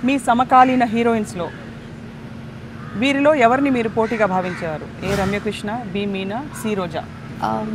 మీ సమకాలీన హీరోయిన్స్లో వీరిలో ఎవరిని మీరు పోటీగా భావించేవారు A Ramyakrishna B Meena C Roja Um,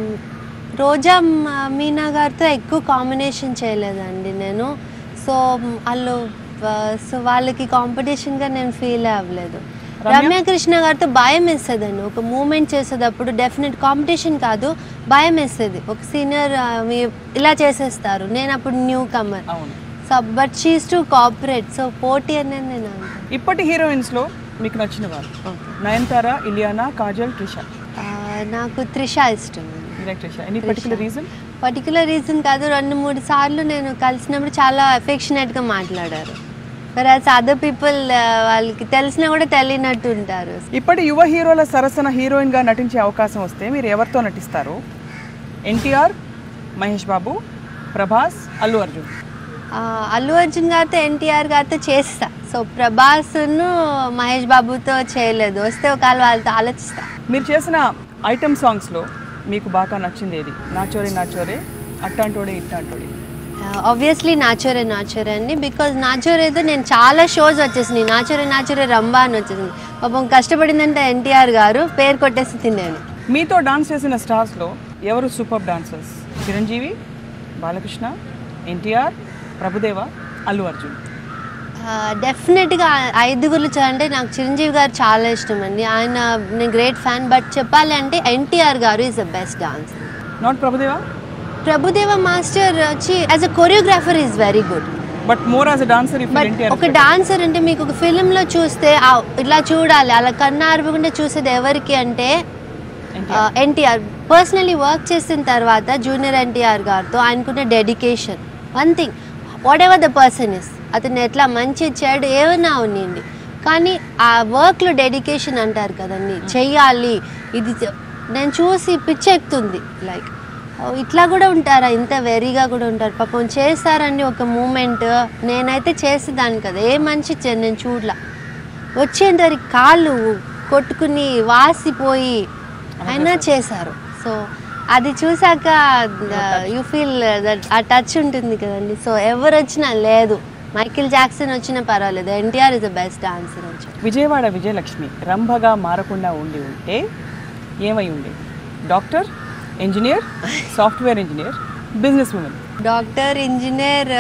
Roja మ- మీనా గారితో ఎక్కువ కాంబినేషన్ చేయలేదండి నేను సో మ్, వాళ్ళు సో వాళ్ళకి కాంపిటీషన్గా నేను ఫీల్ అవ్వలేదు రమ్య? రమ్యకృష్ణ గారితో భయం వేసేదండి ఒక మూమెంట్ చేసేటప్పుడు డెఫినెట్ కాంపిటీషన్ కాదు భయం వేసేది ఒక సీనియర్ ఇలా చేసేస్తారు నేను అప్పుడు న్యూ కమర్ అవును so but she's to cooperate so పోటీ అనేది నేను అంటాను ఇప్పటి హీరోయిన్స్లో మీకు నచ్చిన వారు నయనతార ఇలియానా కాజల్ ట్రిష ఆ, నాకు త్రిష ఇష్టం అండి మీరే Trisha any particular reason particular reason కాదు రెండు మూడు సార్లు నేను కలిసినప్పుడు చాలా అఫెక్షనేట్గా మాట్లాడారు వెరాజ్ అదర్ పీపుల్ వాళ్ళకి తెలిసినా కూడా తెలియనట్టు ఉంటారు ఇప్పటి యువ హీరోల సరసన హీరోయిన్గా నటించే అవకాశం వస్తే మీరు ఎవరితో నటిస్తారు ఎన్టీఆర్ మహేష్ బాబు ప్రభాస్ అల్లు అర్జున్ ఆ, అల్లు అర్జున్ గారితో ఎన్టీఆర్ గారితో చేస్తా సో ప్రభాస్ను మహేష్ బాబుతో చేయలేదు వస్తే ఒకవేళ వాళ్ళతో ఆలోచిస్తా మీరు చేసిన ఐటమ్ సాంగ్స్లో మీకు బాగా నచ్చింది ఏది నాచోరే నాచోరే అట్టాంటోడే ఇట్టాంటోడే ఆబ్వియస్లీ నాచోరే నాచోరే అండి బికాజ్ నాచోరే ఏదో నేను చాలా షోస్ వచ్చేసినాయి నాచోరే నాచోరే రంబా అని వచ్చేసింది పాపం కష్టపడిందంటే ఎన్టీఆర్ గారు పేరు కొట్టేసి తిన్నాను మీతో డాన్స్ చేసిన స్టార్స్లో ఎవరు సూపర్ డాన్సర్స్ చిరంజీవి బాలకృష్ణ ఎన్టీఆర్ ప్రభుదేవ అల్లు అర్జున్ డెఫినెట్గా ఐదుగురు అంటే నాకు చిరంజీవి గారు చాలా ఇష్టం అండి ఆయన నేను గ్రేట్ ఫ్యాన్ బట్ చెప్పాలి అంటే ఎన్టీఆర్ గారు is the best dance not Prabhudeva Prabhudeva master వచ్చి as a choreographer is very good but more as a dancer if but NTR ఒక డాన్సర్ అంటే మీకు ఒక ఫిలింలో చూస్తే ఆ ఇట్లా చూడాలి అలా కన్నా అరవకుండా చూసేది ఎవరికి అంటే ఎన్టీఆర్ పర్సనలీ వర్క్ చేసిన తర్వాత జూనియర్ ఎన్టీఆర్ గారితో ఆయనకున్న dedication one thing whatever the person is అతను ఎట్లా మంచి చెడు ఏమైనా ఉన్నింది కానీ ఆ వర్క్లో డెడికేషన్ అంటారు కదండి చెయ్యాలి ఇది చె- నేను చూసి పిచ్చెక్కుతుంది లైక్ ఇట్లా కూడా ఉంటారా ఇంత వెరీగా కూడా ఉంటారు పాపం చేస్తారండి ఒక మూమెంట్ నేనైతే చేసేదాన్ని కదా ఏ మంచి చే- నేను చూడలా వచ్చేంతవరకు కాళ్ళు కొట్టుకుని వాసిపోయి అయినా చేశారు సో అది చూసాక యూ ఫీల్ దట్ ఆ టచ్ ఉంటుంది కదండి సో ఎవరు వచ్చినా లేదు మైకిల్ జాక్సన్ వచ్చినా పర్వాలేదు NTR is the best dancer అని చెప్పి విజయవాడ విజయలక్ష్మి రంభగా మారకుండా ఉండి ఉంటే ఏమై ఉండేది doctor engineer software engineer business woman doctor engineer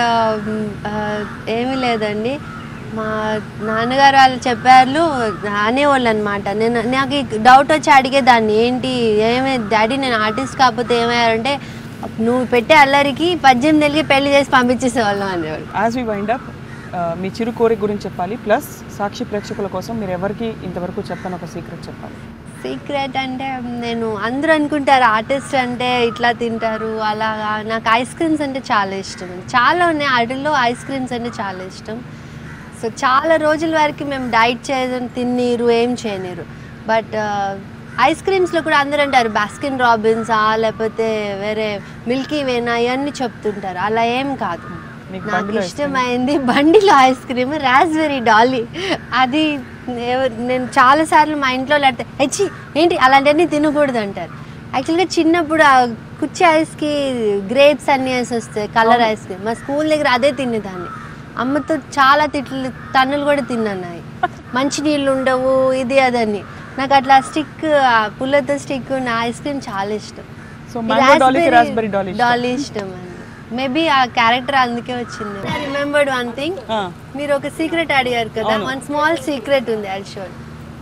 ఏమీ లేదండి మా నాన్నగారు వాళ్ళు చెప్పారు అనేవాళ్ళు అనమాట నేను నాకు ఈ డౌట్ వచ్చి అడిగేదాన్ని ఏంటి ఏమే డాడీ నేను ఆర్టిస్ట్ కాకపోతే ఏమయ్యారంటే నువ్వు పెట్టే అల్లరికి పద్దెనిమిది నెలలకి పెళ్లి చేసి పంపించేసేవాళ్ళం అనేవాళ్ళు యాజ్ వి వైండ్ అప్ మీ చిరు కోరిక గురించి చెప్పాలి ప్లస్ సాక్షి ప్రేక్షకుల కోసం మీరు ఎవరికి ఇంతవరకు చెప్పని ఒక సీక్రెట్ చెప్పాలి సీక్రెట్ అంటే నేను అందరూ అనుకుంటారు ఆర్టిస్ట్ అంటే ఇట్లా తింటారు అలాగా నాకు ఐస్ క్రీమ్స్ అంటే చాలా ఇష్టం చాలా ఉన్నాయి వాటిల్లో ఐస్ క్రీమ్స్ అంటే చాలా ఇష్టం సో చాలా రోజుల వరకు మేము డైట్ చేయడం తిన్నీరు ఏం చేయనీరు బట్ ఐస్ క్రీమ్స్లో కూడా అందరూ అంటారు బాస్కిన్ రాబిన్సా లేకపోతే వేరే మిల్కీ వేనా ఇవన్నీ చెప్తుంటారు అలా ఏం కాదు మీకు నాకు బండిలో ice cream? ఇష్టమైంది బండిలో ఐస్ క్రీమ్ రాస్బెరీ డాలీ అది ఎవ- నేను చాలాసార్లు మా ఇంట్లో లేకపోతే హెచ్చి ఏంటి అలాంటివన్నీ తినకూడదు అంటారు యాక్చువల్గా చిన్నప్పుడు ఆ కుర్చీ ఐస్కి గ్రేప్స్ అన్నీ వేసి వస్తాయి కలర్ ఐస్ క్రీమ్ మా స్కూల్ దగ్గర అదే తినేదాన్ని అమ్మతో చాలా తిట్లు తన్నులు కూడా తిన్నాయి మంచి నీళ్ళు ఉండవు ఇది అదని నాకు అట్లా స్టిక్ పుల్లతో స్టిక్ ఉన్న ఐస్ క్రీమ్ చాలా ఇష్టం సో మ్యాంగో డాలీకి రాస్బెరీ డాలీ డాలీ ఇష్టం అండి మేబీ ఆ క్యారెక్టర్ అందుకే వచ్చింది రిమెంబర్డ్ వన్ థింగ్ మీరు ఒక సీక్రెట్ అడిగారు కదా అవును. వన్ స్మాల్ సీక్రెట్ ఉంది అది షోర్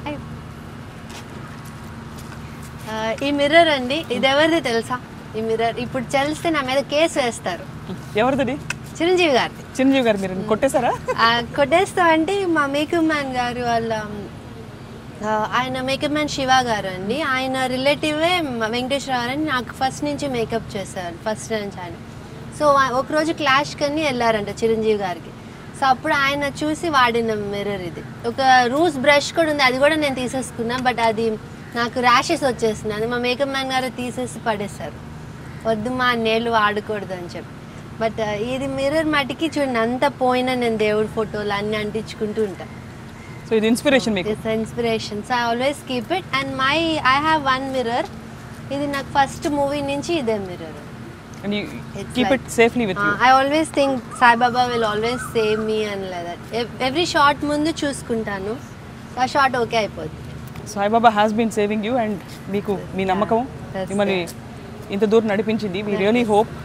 ఈ మిర్రర్ అండి ఇది ఎవరిది తెలుసా ఈ మిర్రర్ ఇప్పుడు తెలిస్తే నా మీద కేసు వేస్తారు ఎవరిది చిరంజీవి గారిది చిరంజీవి గారు మీరు కొట్టేశారా ఆ, కొట్టేస్తా అంటే మా మేకప్ మ్యాన్ గారు వాళ్ళ ఆ, ఆయన మేకప్ మ్యాన్ శివ గారు అండి ఆయన రిలేటివే వెంకటేశ్వర గారు అని నాకు ఫస్ట్ నుంచి మేకప్ చేశారు ఫస్ట్ నుంచి ఆయన సో ఆ- ఒకరోజు క్లాష్ కని వెళ్ళారంట చిరంజీవి గారికి సో అప్పుడు ఆయన చూసి వాడిన మిర్రర్ ఇది ఒక రూస్ బ్రష్ కూడా ఉంది అది కూడా నేను తీసేసుకున్నా బట్ అది నాకు ర్యాషెస్ వచ్చేసింది అది మా మేకప్ మ్యాన్ గారు తీసేసి పడేశారు వద్దు మా నేళ్ళు వాడకూడదు అని చెప్పి బట్ ఇది మిర్రర్ మటుకి చూడండి అంత పోయినా నేను దేవుడి ఫోటోలు అన్ని అంటించుకుంటూ ఉంటాను సో ఇది ఇన్స్పిరేషన్ మీకు it's inspiration so I always keep it and my I have one mirror ఇది నాకు ఫస్ట్ మూవీ నుంచి ఇదే mirror and you It's keep like- it safely with you I always think Saibaba will always save me and that every shot ముందు చూసుకుంటాను ఆ shot okay అయిపోద్ది Saibaba has been saving you and మీకు మీ నమ్మకం that's మిమ్మల్ని ఇంత దూరం నడిపించింది వీ రియలీ హోప్